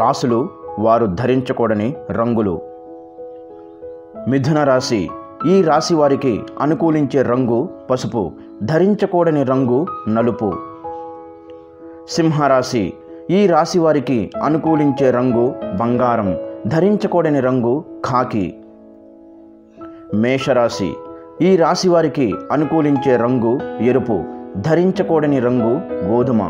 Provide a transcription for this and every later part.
రాసులు వారు ధరించకూడని రంగులు మిథున రాశి ఈ రాశి వారికి అనుకూలించే రంగు పసుపు ధరించకూడని రంగు నలుపు సింహరాశి ఈ రాశి వారికి అనుకూలించే రంగు బంగారం ధరించకూడని రంగు ఖాకి మేషరాశి ఈ రాశి వారికి అనుకూలించే రంగు ఎరుపు ధరించకూడని రంగు గోధుమ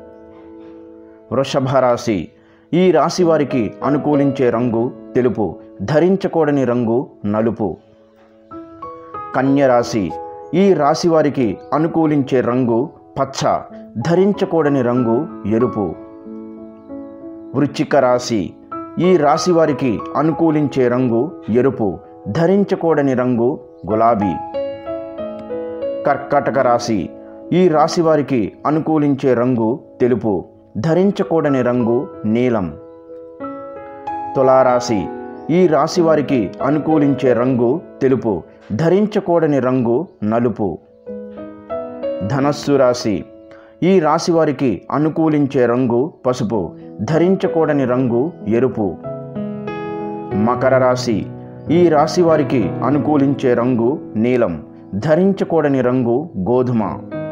వృషభ రాశి ఈ రాశి వారికి అనుకూలించే రంగు తెలుపు ధరించకూడని రంగు నలుపు కన్య రాశి ఈ రాశి వారికి అనుకూలించే రంగు పచ్చ ధరించకూడని రంగు ఎరుపు వృశ్చిక రాశి ఈ రాశి వారికి అనుకూలించే రంగు ఎరుపు ధరించకూడని రంగు గులాబీ కర్కాటక రాశి ఈ రాశి వారికి అనుకూలించే రంగు తెలుపు ధరించకూడని రంగు నీలం తులారాశి ఈ రాశి వారికి అనుకూలించే రంగు తెలుపు ధరించకూడని రంగు నలుపు ధనస్సు రాశి ఈ రాశి వారికి అనుకూలించే రంగు పసుపు ధరించకూడని రంగు ఎరుపు మకర రాశి ఈ రాశి వారికి అనుకూలించే రంగు నీలం ధరించకూడని రంగు గోధుమ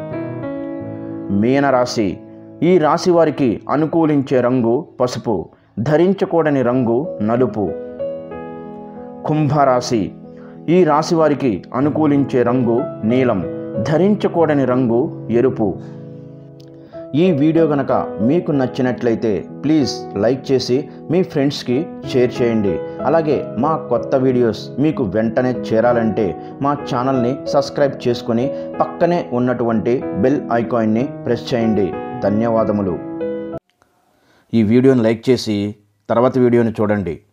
మీనరాశి ఈ రాశి వారికి అనుకూలించే రంగు పసుపు ధరించకూడని రంగు నలుపు కుంభరాశి ఈ రాశి వారికి అనుకూలించే రంగు నీలం ధరించకూడని రంగు ఎరుపు ఈ వీడియో గనక మీకు నచ్చినట్లయితే ప్లీజ్ లైక్ చేసి మీ ఫ్రెండ్స్కి షేర్ చేయండి అలాగే మా కొత్త వీడియోస్ మీకు వెంటనే చేరాలంటే మా ఛానల్ని సబ్స్క్రైబ్ చేసుకొని పక్కనే ఉన్నటువంటి బెల్ ఐకాన్ని ప్రెస్ చేయండి ధన్యవాదములు ఈ వీడియోని లైక్ చేసి తర్వాత వీడియోని చూడండి